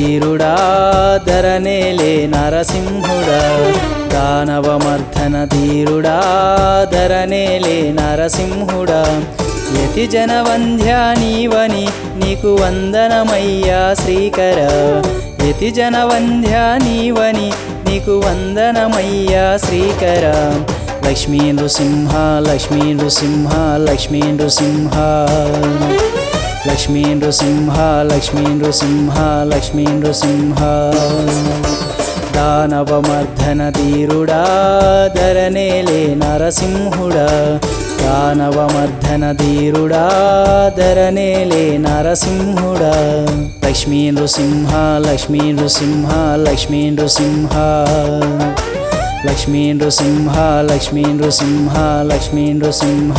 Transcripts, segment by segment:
ధీరుడా ధరనేలే నరసింహుడా దానవమర్ధన ధీరుడా ధరనేలే నరసింహుడా యతి జనవంధ్యా నీవని నీకు వందనమయ్యా శ్రీకర యతి జనవంధ్యా నీవని నీకు వందనమయ్యా శ్రీకర లక్ష్మీ నృసింహ లక్ష్మీ నృసింహ లక్ష్మీ నృసింహ లక్ష్మీ నృసింహ లక్ష్మీ నృసింహ లక్ష్మీ నృసింహ దానవమర్ధన ధీరుడా ధరనేలే నరసింహుడా దానవమర్ధన ధీరుడా ధరనేలే నరసింహుడా లక్ష్మీ నృసింహ లక్ష్మీ నృసింహ లక్ష్మీ నృసింహ లక్ష్మీ నృసింహ లక్ష్మీ నృసింహ లక్ష్మీ నృసింహ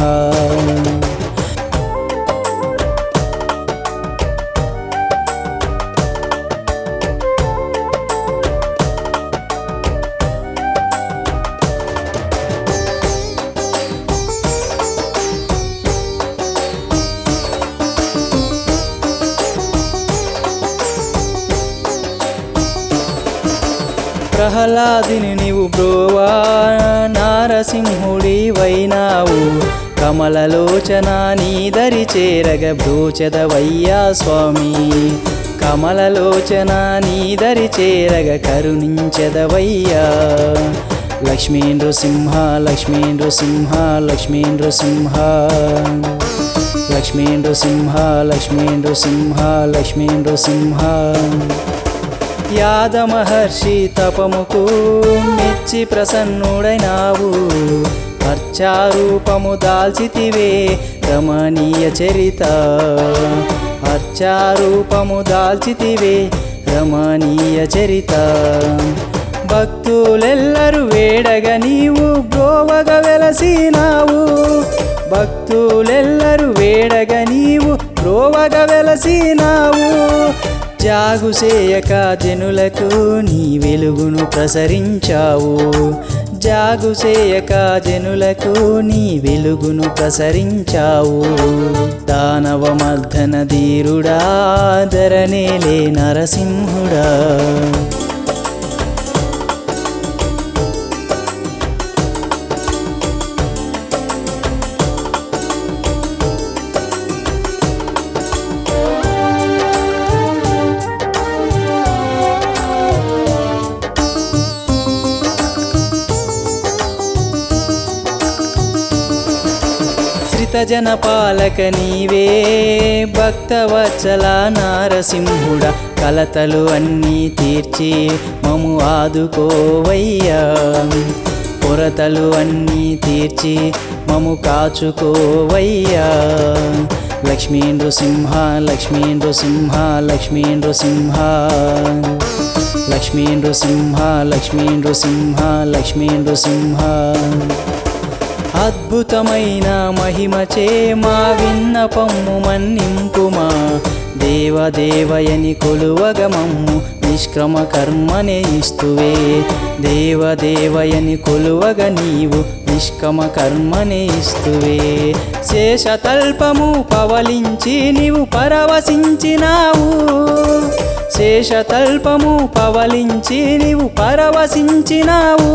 ప్రహ్లాదిని నీవు బ్రోవా నారసింహుడి వైనావు కమలలోచన నీదరి చేరగ బ్రోచదవయ్యా స్వామి కమలలోచన నీదరి చేరగ కరుణించదవయ్యా లక్ష్మీ నృసింహ లక్ష్మీ నృసింహ లక్ష్మీ నృసింహ లక్ష్మీ నృసింహ లక్ష్మీ నృసింహ లక్ష్మీ నృసింహ యాద మహర్షి తపముకు మెచ్చి ప్రసన్నుడైనావు అర్చారూపము దాల్చితివే రమణీయ చరిత అర్చారూపము దాల్చితివే రమణీయ చరిత భక్తులెల్లరు వేడగ నీవు బ్రోవగ వెలసినావు భక్తులెల్లరు వేడగ నీవు బ్రోవగ వెలసినావు జాగుసేయక జనులకు నీ వెలుగును ప్రసరించావు జాగుసేయక జనులకు నీ వెలుగును ప్రసరించావు దానవమర్ధన ధీరుడా ధరనేలే నరసింహుడా శ్రితజన పాలక నీవే భక్తవత్సల నారసింహుడ కలతలు అన్నీ తీర్చి మము ఆదుకోవయ్యా కొరతలు అన్నీ తీర్చి మము కాచుకోవయ్యా లక్ష్మీ నృసింహ లక్ష్మీ నృసింహ లక్ష్మీ నృసింహ లక్ష్మీ నృసింహ లక్ష్మీ నృసింహ లక్ష్మీ నృసింహ అద్భుతమైన మహిమచే మా విన్నపమ్ము మన్నింపుమా దేవదేవయని కొలువగమమ్ము నిష్క్రమ కర్మనే ఇస్తువే దేవదేవయని కొలువగ నీవు నిష్కమ కర్మనే ఇస్తువే శేషతల్పము పవలించి నీవు పరవశించినావు శేషతల్పము పవలించి నీవు పరవశించినావు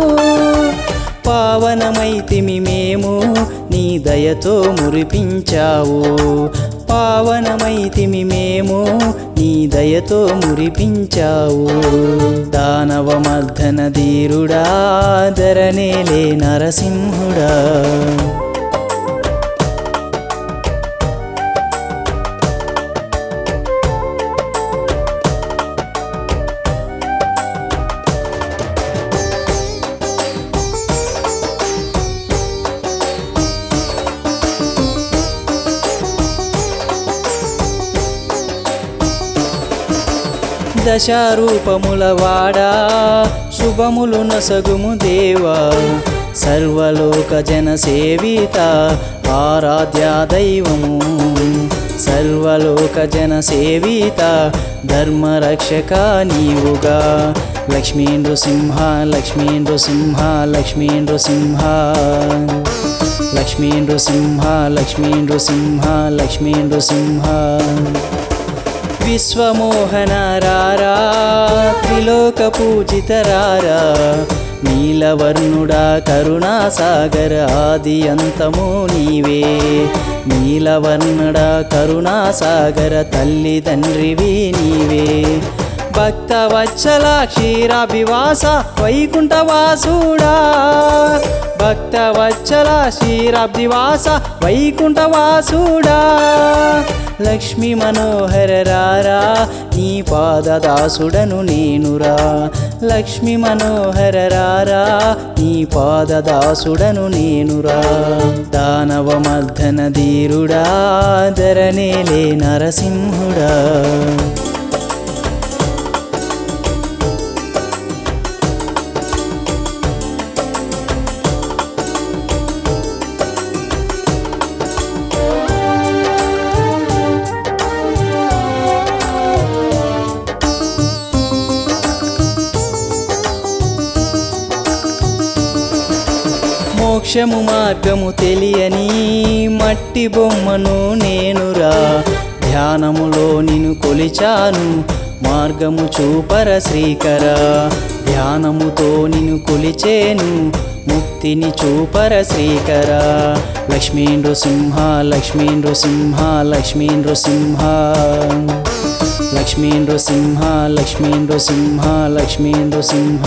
పావనమైతిమి మేము నీ దయతో మురిపించావు పావనమైతిమి మేము నీ దయతో మురిపించావు దానవమర్ధన ధీరుడా ధరనేలే నరసింహుడా దశారూపముల వాడా శుభములు నసగుము దేవా సర్వలోక జన సేవిత ఆరాధ్య దైవము సర్వలోక జన సేవిత ధర్మరక్షక నీవుగా లక్ష్మీ నృసింహ లక్ష్మీ నృసింహ లక్ష్మీ నృసింహ లక్ష్మీ నృసింహ లక్ష్మీ నృసింహ లక్ష్మీ నృసింహ విశ్వమోహన రారా త్రిలోక పూజిత రారా నీలవర్ణుడా కరుణాసాగర ఆది అంతము నీవే నీలవర్ణుడా కరుణాసాగర తల్లి తండ్రివి నీవే భక్తవత్సల క్షీరాభివాస వైకుంఠవాసుడా భక్తవత్సల క్షీరాబ్దివాస వైకుంఠవాసుడా లక్ష్మీ మనోహర రారా నీ పాదదాసుడను నేనురా లక్ష్మీ మనోహర రారా నీ పాదదాసుడను నేనురా దానవ మర్దన ధీరుడా ధరనేలే నరసింహుడా మోక్షము మార్గము తెలియని మట్టి బొమ్మను నేనురా ధ్యానములో నిన్ను కొలిచాను మార్గము చూపర శ్రీకర ధ్యానముతో నిన్ను కొలిచేను ముక్తిని చూపర శ్రీకర లక్ష్మీ నృసింహ లక్ష్మీ నృసింహ లక్ష్మీ నృసింహ లక్ష్మీ నృసింహ లక్ష్మీ నృసింహ లక్ష్మీ నృసింహ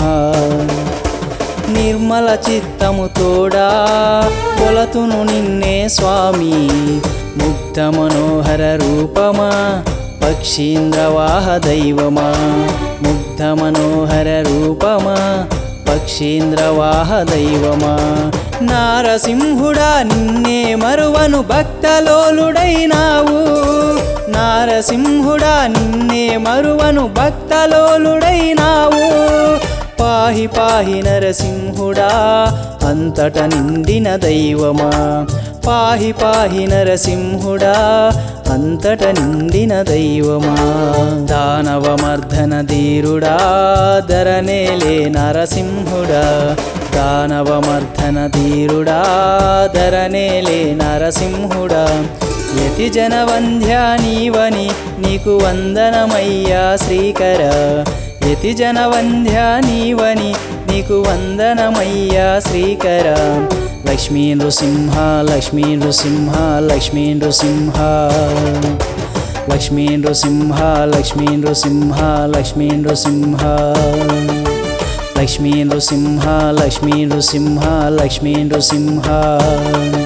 నిర్మల చిత్తము తోడా కొలతును నిన్నే స్వామి ముగ్ధ మనోహర రూపమా పక్షీంద్రవాహ దైవమా ముగ్ధ మనోహర రూపమా పక్షీంద్రవాహ దైవమా నారసింహుడా నిన్నే మరువను భక్తలోలుడైనావు నారసింహుడా నిన్నే మరువను భక్తలోలుడైనావు పాహి పాహి నరసింహుడా అంతట నిండిన దైవమా పాహి పాహి నరసింహుడా అంతట నిండిన దైవమా దానవమర్ధన ధీరుడా ధరనేలే నరసింహుడా దానవమర్ధన ధీరుడా ధరనేలే నరసింహుడా యతి జనవంధ్యా నీవని నీకు వందనమయ్యా శ్రీకర యతి జనవంధ్యా నీవని నీకు వందనమయ్యా శ్రీకర లక్ష్మీ నృసింహ లక్ష్మీ నృసింహ లక్ష్మీ నృసింహ లక్ష్మీ నృసింహ లక్ష్మీ నృసింహ లక్ష్మీ నృసింహ లక్ష్మీ నృసింహ లక్ష్మీ నృసింహ లక్ష్మీ నృసింహ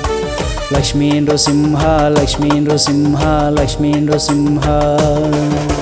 లక్ష్మీ నృసింహ లక్ష్మీ నృసింహ లక్ష్మీ నృసింహ